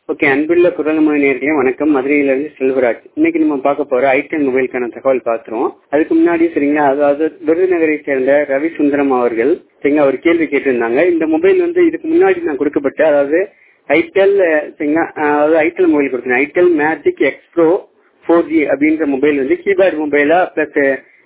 okay அன்புள்ள குரலமொழி நேர்களே வணக்கம் மதுரையிலிருந்து செல்வராஜ் இன்னைக்கு நம்ம பார்க்க போற ஐட்டன் மொபைலுக்கான தகவல் பார்த்துருவோம் அதுக்கு முன்னாடி சரிங்களா அதாவது விருதுநகரை சேர்ந்த ரவி சுந்தரம் அவர்கள் சரிங்களா ஒரு கேள்வி கேட்டிருந்தாங்க இந்த மொபைல் வந்து இதுக்கு முன்னாடி நான் கொடுக்கப்பட்ட அதாவது ஐடெல் சரிங்களா அதாவது ஐடெல் மொபைல் கொடுத்தேன் itel magic X Pro four G அப்படின்ற மொபைல் வந்து கீபேட் மொபைலா பிளஸ்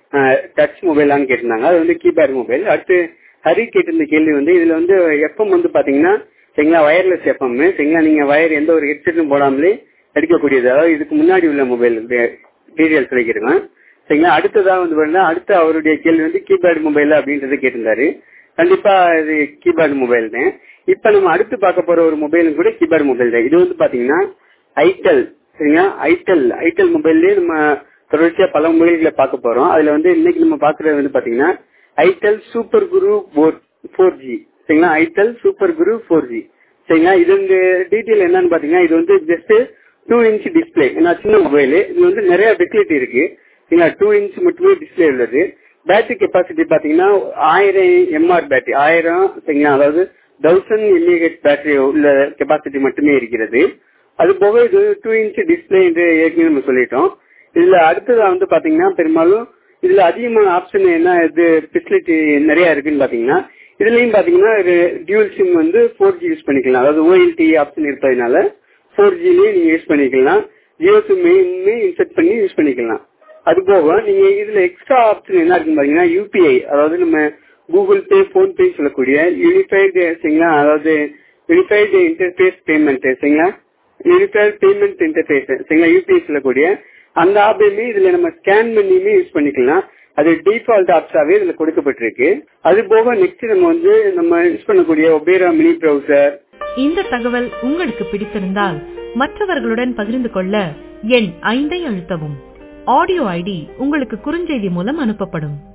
டச் மொபைலான்னு கேட்டிருந்தாங்க அது வந்து கீபேட் மொபைல் அடுத்து ஹரி கேட்டிருந்த கேள்வி வந்து இதுல வந்து எஃப்எம் வந்து பாத்தீங்கன்னா சரிங்களா வயர்லெஸ் எஃப்எம் சரிங்களா நீங்க வயர் எந்த ஒரு ஹெட்செட்டும் போடாமலே எடுக்கக்கூடியது அதாவது இதுக்கு முன்னாடி உள்ள மொபைல் டீடைல்ஸ் கிடைக்கிறேன் சரிங்களா அடுத்ததா வந்து பாத்தீங்கன்னா அடுத்த அவருடைய கேள்வி வந்து கீபேட் மொபைல் அப்படின்றத கேட்டிருந்தாரு கண்டிப்பா இது கீபேட் மொபைல் தான் இப்ப நம்ம அடுத்து பார்க்க போற ஒரு மொபைலும் கூட கீபேட் மொபைல் தான் இது வந்து பாத்தீங்கன்னா ஐடெல் சரிங்களா ஐடெல் ஐடெல் மொபைல்லயே நம்ம தொடர்ச்சியா பல மொபைல்களை பார்க்க போறோம் அதுல வந்து இன்னைக்கு நம்ம பாக்குறது வந்து பாத்தீங்கன்னா itel super Guru four G சரிங்களா itel super Guru four G சரிங்களா இது இந்த டீட்டெயில் என்னன்னு பாத்தீங்கன்னா இது வந்து ஜஸ்ட் டூ இன்ச் டிஸ்பிளே ஏன்னா சின்ன மொபைல் இது வந்து நிறைய ஃபெசிலிட்டி இருக்கு சரிங்களா டூ இன்ச் மட்டுமே டிஸ்பிளே உள்ளது பேட்டரி கெப்பாசிட்டி பாத்தீங்கன்னா ஆயிரம் எம்ஆர் பேட்டரி ஆயிரம் சரிங்களா அதாவது தௌசண்ட் எம்ஏஹெச் பேட்டரி உள்ள கெப்பாசிட்டி மட்டுமே இருக்கிறது அது போக இது டூ இன்ச் டிஸ்பிளே என்று ஏற்கனவே நம்ம சொல்லிட்டோம் இதுல அடுத்ததா வந்து பாத்தீங்கன்னா பெரும்பாலும் இதுல அதிகமான ஆப்ஷன் என்ன இது ஃபெசிலிட்டி நிறைய இருக்குன்னு பாத்தீங்கன்னா இதுலயும் பாத்தீங்கன்னா டியூல் சிம் வந்து ஃபோர் ஜி யூஸ் பண்ணிக்கலாம் அதாவது ஓஎல்டி ஆப்ஷன் இருப்பதனால ஃபோர் ஜிலயே நீங்க யூஸ் பண்ணிக்கலாம் ஜியோ சிம்மே இன்செர்ட் பண்ணி யூஸ் பண்ணிக்கலாம் அது போக நீங்க இதுல எக்ஸ்ட்ரா ஆப்ஷன் என்ன இருக்குன்னு பாத்தீங்கன்னா யூபிஐ அதாவது நம்ம கூகுள் பே போன் பே சொல்லக்கூடிய யூனிஃபைடு சரிங்களா அதாவது யூனிஃபைடு இன்டர்பேஸ் பேமெண்ட் சரிங்களா யூனிஃபைடு பேமெண்ட் இன்டர்பேஸ் சரிங்களா யூபிஐ சொல்லக்கூடிய அந்த ஆப்பையுமே இதுல நம்ம ஸ்கேன் பண்ணியுமே யூஸ் பண்ணிக்கலாம் அது டிஃபால்ட் ஆப்ஸாவே இதுல கொடுக்கப்பட்டிருக்கு அது போக நெக்ஸ்ட் நம்ம வந்து நம்ம யூஸ் பண்ணக்கூடிய ஒபேரா மினி ப்ரௌசர் இந்த தகவல் உங்களுக்கு பிடித்திருந்தால் மற்றவர்களுடன் பகிர்ந்து கொள்ள எண் ஐந்தை அழுத்தவும் ஆடியோ ஐடி உங்களுக்கு குறுஞ்செய்தி மூலம் அனுப்பப்படும்